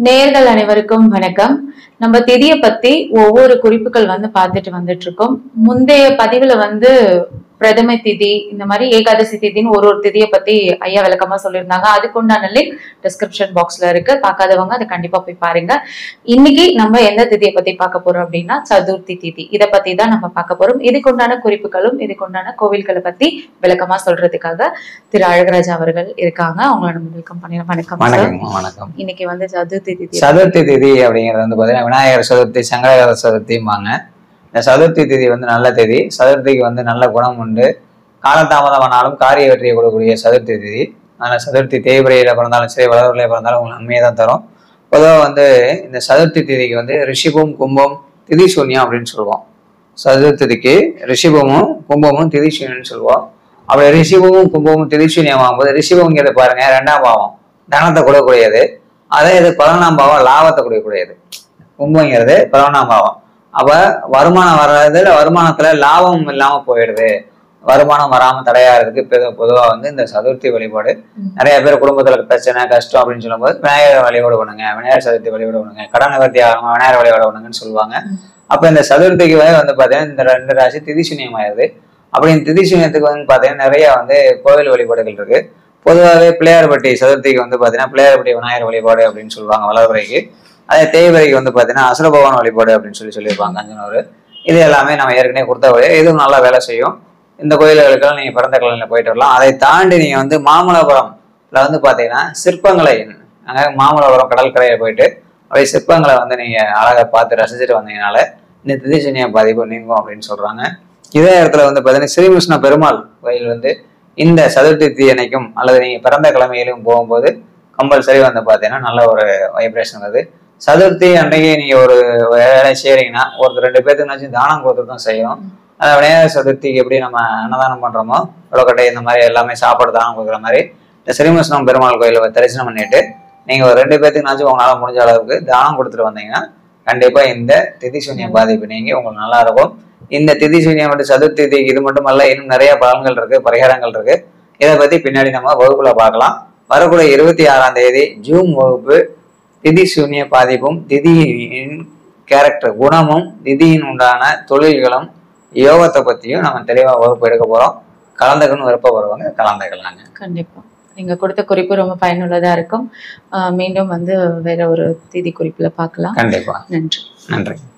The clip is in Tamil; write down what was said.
நேயர்கள் அனைவருக்கும் வணக்கம் நம்ம திதியை பத்தி ஒவ்வொரு குறிப்புகள் வந்து பார்த்துட்டு வந்துட்டு இருக்கோம் முந்தைய பதிவுல வந்து பிரதம திதி இந்த மாதிரி ஏகாதசி திதின்னு ஒரு ஒரு திதியை பத்தி ஐயா விளக்கமா சொல்லியிருந்தாங்க அதுக்குண்டான லிங்க் டிஸ்கிரிப்ஷன் பாக்ஸ்ல இருக்கு பார்க்காதவங்க அதை கண்டிப்பா போய் பாருங்க இன்னைக்கு நம்ம எந்த திதியை பத்தி பார்க்க போறோம் அப்படின்னா சதுர்த்தி திதி இதை பத்தி தான் நம்ம பார்க்க போறோம் இதுக்குண்டான குறிப்புகளும் இதுக்குண்டான கோவில்களை பத்தி விளக்கமா சொல்றதுக்காக திரு அழகராஜா அவர்கள் இருக்காங்க அவங்கள நம்ம வெல்கம் பண்ணிடலாம் வணக்கம் சார் வணக்கம் வணக்கம் இன்னைக்கு வந்து சதுர்த்தி திதி சதுர்த்தி திதி அப்படிங்கிறது வந்து பார்த்தீங்கன்னா விநாயகர் சதுர்த்தி சங்கரகர சதுர்த்திம்பாங்க இந்த சதுர்த்தி திதி வந்து நல்ல திதி சதுர்த்திக்கு வந்து நல்ல குணம் உண்டு காலதாமதமானாலும் காரிய வெற்றியை கொடுக்கக்கூடிய சதுர்த்தி திதி அதனால் சதுர்த்தி தேய்பிரையில் பிறந்தாலும் சரி வளர்வரையில் பிறந்தாலும் உங்களுக்கு நன்மையை தான் தரும் பொதுவாக வந்து இந்த சதுர்த்தி திதிக்கு வந்து ரிஷிபம் கும்பம் திதி சூன்யம் அப்படின்னு சொல்லுவோம் சதுர்த்திக்கு ரிஷிபமும் கும்பமும் திதி சூன்யம்னு சொல்லுவோம் அப்படி ரிஷிபமும் கும்பமும் திதி சூன்யமாகும் போது ரிஷிபங்கிறது பாருங்க ரெண்டாம் பாவம் தனத்தை கொடுக்கக்கூடியது அதே இது பதினொன்றாம் பாவம் லாபத்தை கொடுக்கக்கூடியது கும்பங்கிறது பதினொன்றாம் பாவம் அப்ப வருமானம் வர்றதுல வருமானத்துல லாபம் இல்லாம போயிடுது வருமானம் வராம தடையாகிறதுக்கு பொது- பொதுவா வந்து இந்த சதுர்த்தி வழிபாடு ம். நிறைய பேர் குடும்பத்துல பிரச்சனை கஷ்டம் அப்படின்னு சொல்லும்போது விநாயகர் வழிபாடு பண்ணுங்க விநாயகர் சதுர்த்தி வழிபாடு பண்ணுங்க கடன் நிவர்த்தி ஆகணும் விநாயகர் வழிபாடு பண்ணுங்கன்னு சொல்லுவாங்க ம். அப்ப இந்த சதுர்த்திக்கு வந்து பாத்தீங்கன்னா இந்த ரெண்டு ராசி திதிசூன்யம் ஆயிருது அப்படி இந்த திதிசூன்யத்துக்கு வந்து பாத்தீங்கன்னா நிறைய வந்து கோவில் வழிபாடுகள் இருக்கு பொதுவாகவே பிள்ளையார்பட்டி சதுர்த்திக்கு வந்து பாத்தீங்கன்னா பிள்ளையார்பட்டி விநாயகர் வழிபாடு அப்படின்னு சொல்லுவாங்க வளர்பிறைக்கு அதே தேய்பிறைக்கு வந்து பாத்தீங்கன்னா அசுரபவன் வழிபாடு அப்படின்னு சொல்லி சொல்லியிருப்பாங்க அஞ்சனூர் இது எல்லாமே நம்ம ஏற்கனவே கொடுத்த வழி இதுவும் நல்லா வேலை செய்யும் இந்த கோயில்களுக்கெல்லாம் நீங்க பிறந்த கிழமையில போயிட்டு வரலாம் அதை தாண்டி நீங்க வந்து மாமல்லபுரம்ல வந்து பாத்தீங்கன்னா சிற்பங்களை அங்க மாமல்லபுரம் கடற்கரையில போயிட்டு அப்படியே சிற்பங்களை வந்து நீங்க அழகா பார்த்து ரசிச்சுட்டு வந்தீங்கனால இந்த திதிசனிய பாதிப்பு நீங்கும் அப்படின்னு சொல்றாங்க இதே இடத்துல வந்து பாத்தீங்கன்னா ஸ்ரீகிருஷ்ண பெருமாள் கோயில் வந்து இந்த சதுர்த்தி தீ அன்னைக்கும் அல்லது நீங்க பிறந்த கிழமையிலும் போகும்போது கம்பல்சரி வந்து பாத்தீங்கன்னா நல்ல ஒரு வைப்ரேஷன் வருது சதுர்த்தி அன்னைக்கு நீங்க ஒரு வேலை செய்றீங்கன்னா ஒரு ரெண்டு பேர்த்துக்குனாச்சும் தானம் கொடுத்துட்டு தான் செய்யணும் அந்த விநாயகர் சதுர்த்திக்கு எப்படி நம்ம அன்னதானம் பண்றோமோ உலகட்டை இந்த மாதிரி எல்லாமே சாப்பாடு தானம் கொடுக்குற மாதிரி இந்த ஸ்ரீமுஷ்ணம் பெருமாள் கோயிலை தரிசனம் பண்ணிட்டு நீங்க ஒரு ரெண்டு பேர்த்துக்குனாச்சும் உங்களால முடிஞ்ச அளவுக்கு தானம் கொடுத்துட்டு வந்தீங்கன்னா கண்டிப்பா இந்த திதி சூன்யம் பாதிப்பு நீங்கி உங்களுக்கு நல்லா இருக்கும் இந்த திதி சூன்யம் மட்டும் சதுர்த்தி திதிக்கு இது மட்டுமல்ல இன்னும் நிறைய பலன்கள் இருக்கு பரிகாரங்கள் இருக்கு இதை பத்தி பின்னாடி நம்ம வகுப்புல பார்க்கலாம் வரக்கூடிய இருபத்தி ஆறாம் தேதி ஜூன் வகுப்பு திதி சூன்ய பாதிப்பும் திதியின் கேரக்டர் குணமும் திதியின் உண்டான தொழில்களும் யோகத்தை பத்தியும் நம்ம தெளிவா வகுப்பு எடுக்க போறோம் கலந்துக்கணும் விருப்பப்படுறவங்க கலந்துக்கலாங்க கண்டிப்பா நீங்க கொடுத்த குறிப்பு ரொம்ப பயனுள்ளதா இருக்கும் ஆஹ் மீண்டும் வந்து வேற ஒரு திதி குறிப்புல பார்க்கலாம் கண்டிப்பா நன்றி நன்றி